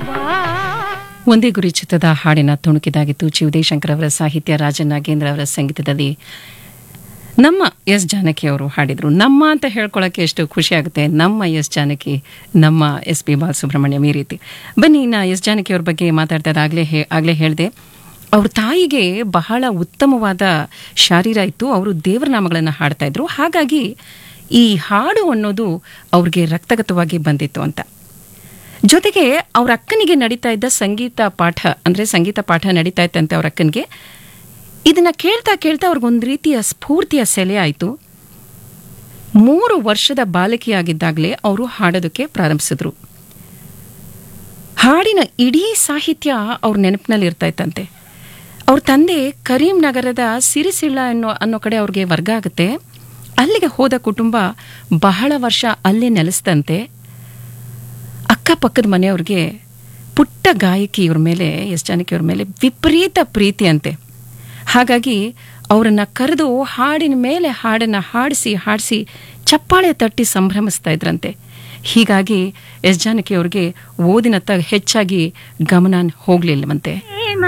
ಒಂದೇ ಗುರಿ ಚಿತ್ರದ ಹಾಡಿನ ತುಣುಕಿದಾಗಿತ್ತು ಚಿ ಉದಯಶಂಕರ್ ಅವರ ಸಾಹಿತ್ಯ ರಾಜನ್ ನಾಗೇಂದ್ರ ಅವರ ಸಂಗೀತದಲ್ಲಿ ನಮ್ಮ ಎಸ್ ಜಾನಕಿ ಅವರು ಹಾಡಿದರು ನಮ್ಮ ಅಂತ ಹೇಳ್ಕೊಳ್ಳೋಕ್ಕೆ ಎಷ್ಟು ಖುಷಿ ಆಗುತ್ತೆ ನಮ್ಮ ಎಸ್ ಜಾನಕಿ ನಮ್ಮ ಎಸ್ ಪಿ ಬಾಲಸುಬ್ರಹ್ಮಣ್ಯಂ ಈ ರೀತಿ ಬನ್ನಿ ನಾ ಎಸ್ ಜಾನಕಿ ಅವ್ರ ಬಗ್ಗೆ ಮಾತಾಡ್ತಾ ಆಗಲೇ ಹೇ ಆಗಲೇ ಹೇಳಿದೆ ಅವ್ರ ತಾಯಿಗೆ ಬಹಳ ಉತ್ತಮವಾದ ಶಾರೀರ ಇತ್ತು ಅವರು ದೇವರ ನಾಮಗಳನ್ನು ಹಾಡ್ತಾ ಇದ್ರು ಹಾಗಾಗಿ ಈ ಹಾಡು ಅನ್ನೋದು ಅವ್ರಿಗೆ ರಕ್ತಗತವಾಗಿ ಬಂದಿತ್ತು ಅಂತ ಜೊತೆಗೆ ಅವ್ರ ಅಕ್ಕನಿಗೆ ನಡೀತಾ ಇದ್ದ ಸಂಗೀತ ಪಾಠ ಅಂದರೆ ಸಂಗೀತ ಪಾಠ ನಡೀತಾ ಇತ್ತಂತೆ ಅವ್ರ ಅಕ್ಕನಿಗೆ ಇದನ್ನ ಕೇಳ್ತಾ ಕೇಳ್ತಾ ಅವ್ರಿಗೊಂದು ರೀತಿಯ ಸ್ಫೂರ್ತಿಯ ಸೆಲೆ ಆಯಿತು ಮೂರು ವರ್ಷದ ಬಾಲಕಿಯಾಗಿದ್ದಾಗಲೇ ಅವರು ಹಾಡೋದಕ್ಕೆ ಪ್ರಾರಂಭಿಸಿದ್ರು ಹಾಡಿನ ಇಡೀ ಸಾಹಿತ್ಯ ಅವ್ರ ನೆನಪಿನಲ್ಲಿ ಇರ್ತಾ ಇತ್ತಂತೆ ಅವ್ರ ತಂದೆ ಕರೀಂ ನಗರದ ಸಿರಿಸಿಳ್ಳ ಅನ್ನೋ ಅನ್ನೋ ಕಡೆ ಅವ್ರಿಗೆ ವರ್ಗ ಆಗುತ್ತೆ ಅಲ್ಲಿಗೆ ಹೋದ ಕುಟುಂಬ ಬಹಳ ವರ್ಷ ಅಲ್ಲೇ ನೆಲೆಸ್ತಂತೆ ಅಕ್ಕಪಕ್ಕದ ಮನೆಯವ್ರಿಗೆ ಪುಟ್ಟ ಗಾಯಕಿ ಇವ್ರ ಮೇಲೆ ಎಸ್ ಜಾನಕಿ ಅವ್ರ ಮೇಲೆ ವಿಪರೀತ ಪ್ರೀತಿ ಅಂತೆ ಹಾಗಾಗಿ ಅವರನ್ನ ಕರೆದು ಹಾಡಿನ ಮೇಲೆ ಹಾಡನ್ನ ಹಾಡಿಸಿ ಹಾಡಿಸಿ ಚಪ್ಪಾಳೆ ತಟ್ಟಿ ಸಂಭ್ರಮಿಸ್ತಾ ಇದ್ರಂತೆ ಹೀಗಾಗಿ ಎಸ್ ಜಾನಕಿ ಅವ್ರಿಗೆ ಓದಿನತ್ತ ಹೆಚ್ಚಾಗಿ ಗಮನ ಹೋಗ್ಲಿಲ್ಲವಂತೆ